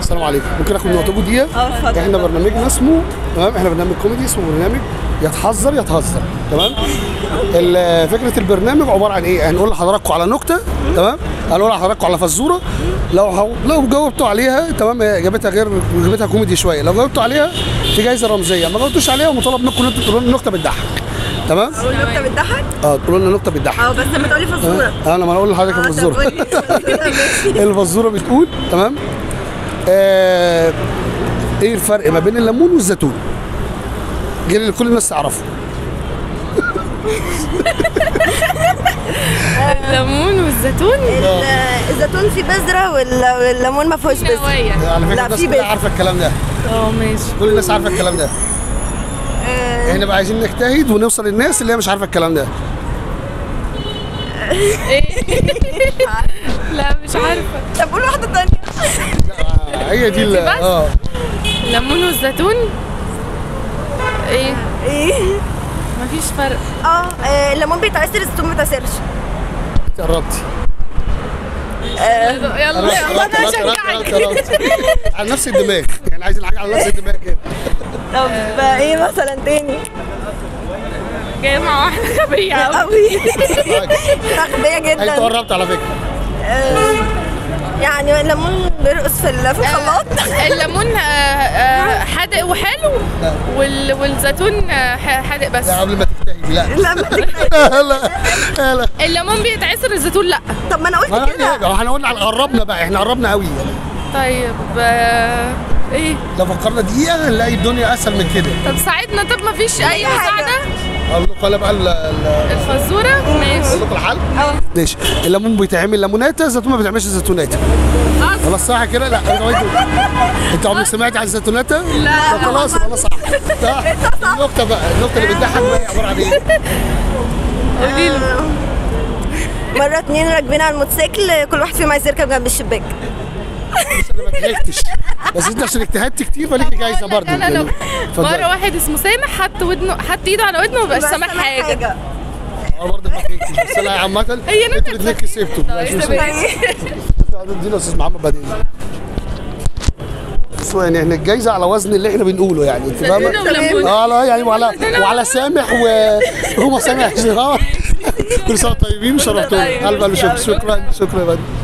السلام عليكم ممكن اخد نقطه دقيقه اه اتفضل احنا برنامجنا اسمه تمام احنا برنامج كوميدي اسمه برنامج يتحذر يتهزر تمام ال- فكره البرنامج عباره عن ايه هنقول لحضراتكم على نكته تمام هنقول لحضراتكم على فزوره لو هو لو جاوبتوا عليها تمام هي اجابتها غير اجابتها كوميدي شويه لو جاوبتوا عليها في جايزه رمزيه ما جاوبتوش عليها مطالب منكم ان انتوا تقولوا لنا نكته بتضحك تمام اقول نكته بتضحك اه تقولوا لنا نكته بتضحك اه بس لما تقولي فزوره انا ما انا اقول لحضرتك اه طب الفزوره قولي فزورة، ماشي. الفزوره بتقول تمام آه ايه الفرق ما بين الليمون والزيتون غير اللي كل الناس تعرفه الليمون والزيتون ال- الزيتون فيه بذره وال- والليمون ما فيهوش بذره نوايا على فكره لا، الناس في كلها بس. عارفه الكلام ده اه ماشي كل الناس عارفه الكلام ده احنا بقى عايزين نجتهد ونوصل للناس اللي هي مش عارفه الكلام ده لا مش عارفه طب قول واحده ثانيه آه، هي دي ال- بس؟ اه الليمون والزيتون ايه ايه مفيش فرق اه آه، الليمون بيتعسر الزيتون ما بيتعسرش انت قربتي يلا قربتي، يلا قربتي، انا قربتي، هشجعك قربتي، قربتي. على نفس الدماغ يعني عايزين حاجه على نفس الدماغ كده طب آه، ايه مثلا تاني جايه مع واحده غبيه قوي قوي غبيه انت جدا قربت على فكره آه، يعني الليمون بيرقص في ال- في الخلاط الليمون آه، آه، حادق وحلو وال... والزيتون آه، ح- حادق بس لا قبل ما تجتهدي لا لا ما تكفي. لا لا لا الليمون بيتعصر الزيتون لا طب ما انا ما قلت كده احنا قلنا على- قربنا بقى احنا قربنا قوي طيب آه، ايه لو فكرنا دقيقه نلاقي الدنيا اسهل من كده طب ساعدنا طب مفيش اي أي حاجة. مساعده اقول لكم انا بقى ال- ال- الفزوره ماشي اقول لكم الحل اه ماشي الليمون بيتعمل ليموناته الزيتون ما بيتعملش زيتوناته آه، خلاص صح كده لا انت انت انت عمرك سمعت عن الزيتوناته؟ لا. طب خلاص يبقى انا صح صح النكته بقى النكته اللي بتضحك بقى هي عباره عن ايه؟ قولي لي مره اتنين راكبين على الموتوسيكل كل واحد فيهم عايز يركب جنب الشباك بس انا ما ضحكتش بس انت عشان اجتهدت كتير فليك جايزه برضه انا لو اتفضل. مره واحد اسمه سامح حط ودنه حط ايده على ودنه ومبقاش بس سامع سامع حاجه انا برضه ما ضحكتش بس انا عامه هي نكتة انتوا الاثنين كسبتوا طيب، ماشي. تمام. ادينا استاذ محمد بعدين بصوا يعني احنا الجايزه على وزن اللي احنا بنقوله يعني انت فاهمه؟ زيتون وليمون. اه لا يعني وعلى وعلى سامح وهو سامح اه كل سنه وانتم طيبين وشرفتونا طيب، الف الف شكر ميرسي أوي. شكرا شكرا يا فندم